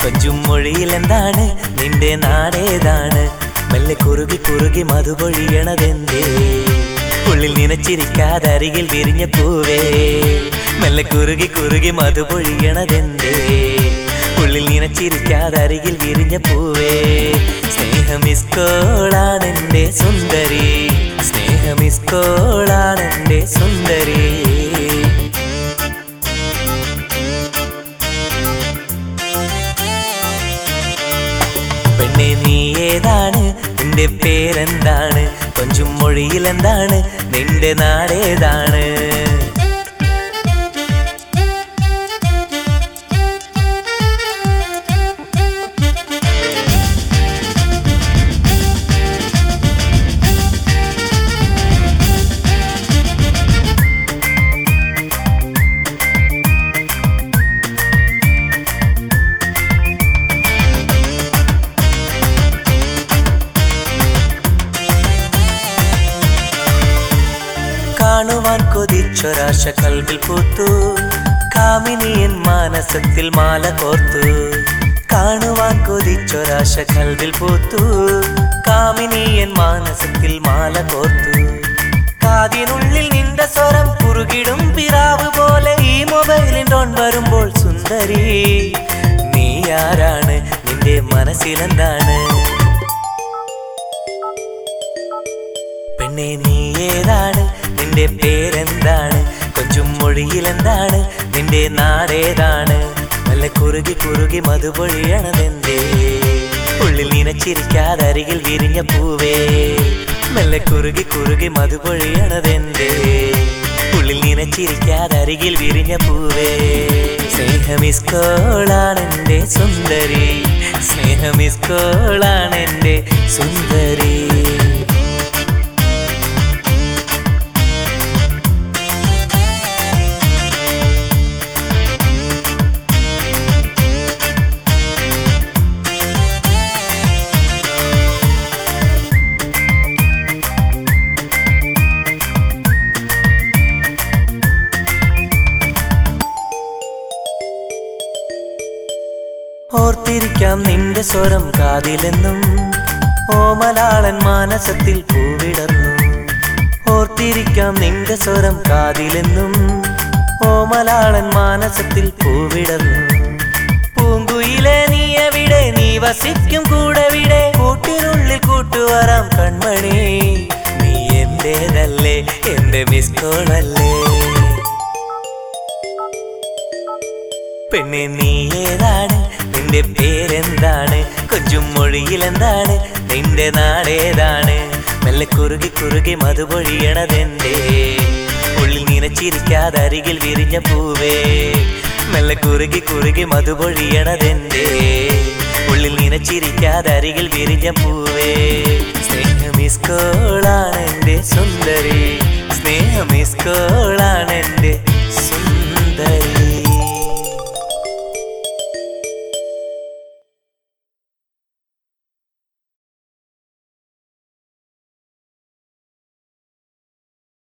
കൊഞ്ചും മൊഴിയിൽ എന്താണ് നിന്റെ നാടേതാണ് മെല്ലെ കുറുകി കുറുകി മധുപൊഴിയണതെന്തേ ഉള്ളിൽ നനച്ചിരിക്കാതെ അരികിൽ വിരിഞ്ഞ പൂവേ മെല്ലെ കുറുകി കുറുകി മധുപൊഴിയണതെന്തേ ഉള്ളിൽ നനച്ചിരിക്കാതെ അരികിൽ വിരിഞ്ഞ പൂവേ സ്നേഹമിസ്കോളാണെന്റെ സുന്ദരി സ്നേഹമിസ്കോളാണെന്റെ സുന്ദരി പെണ്ണെ നീ ഏതാണ് നിന്റെ പേരെന്താണ് കൊഞ്ചും മൊഴിയിൽ എന്താണ് നിന്റെ നാടേതാണ് കാണുവാൻ കൊതിച്ചൊരാശ കൽവിൽ പൂത്തു കാമിനിയൻ മാനസത്തിൽ മാല കോർത്തു കാണുവാൻ കൊതിച്ചൊരാശ കൽവിൽ പൂത്തു കാമിനിയൻ മാനസത്തിൽ മാല കോർത്തു കാതിനുള്ളിൽ നിന്റെ സ്വരം കുറുകിടും പിറാവ് പോലെ ഈ മൊബൈലിൻ ടോൺ വരുമ്പോൾ സുന്ദരി നീ ആരാണ് നിന്റെ മനസ്സിലെന്താണ് പെണ്ണെ നീ ഏതാണ് നിന്റെ പേരെന്താണ് കൊഞ്ചും മൊഴിയിൽ എന്താണ് നിന്റെ നാടേതാണ് നല്ല കുറുകി കുറുകി മധുപൊഴിയണതെന്തേ ഉള്ളിൽ നനച്ചിരിക്കാതെ അരികിൽ വിരിഞ്ഞ പൂവേ മെല്ലെ കുറുകി കുറുകി മധുപൊഴിയണതെന്തേ ഉള്ളിൽ നനച്ചിരിക്കാതെ അരികിൽ വിരിഞ്ഞ പൂവേ സ്നേഹമിസ്കോളാണെന്റെ സുന്ദരി സ്നേഹമിസ്കോളാണെന്റെ സുന്ദരി ഓർത്തിരിക്കാം നിന്റെ സ്വരം കാതിലെന്നും ഓമലാളൻ മാനസത്തിൽ പൂവിടർന്നു ഓർത്തിരിക്കാം നിന്റെ സ്വരം കാതിലെന്നും ഓമലാളൻ മാനസത്തിൽ പൂവിടർന്നു പൂങ്കുയിലെ നീ എവിടെ നീ വസിക്കും കൂടെ വിടെ കൂട്ടിനുള്ളിൽ കൂട്ടുവരാം കൺമണി നീ എന്റേതല്ലേ എന്റെ മിസ് കോളല്ലേ പെണ്ണെ നീ ഏതാണ് നിന്റെ പേരെന്താണ് കൊഞ്ചും മൊഴിയിൽ എന്താണ് നിന്റെ നാടേതാണ് മെല്ലെ കുറുകി കുറുകി മധുപൊഴിയണതെന്തേ ഉള്ളിൽ നനച്ചിരിക്കാതെ അരികിൽ വിരിഞ്ഞ പൂവേ മെല്ലെ കുറുകി കുറുകി മധുപൊഴിയണതെന്തേ ഉള്ളിൽ നനച്ചിരിക്കാതെ അരികിൽ വിരിഞ്ഞ പൂവേ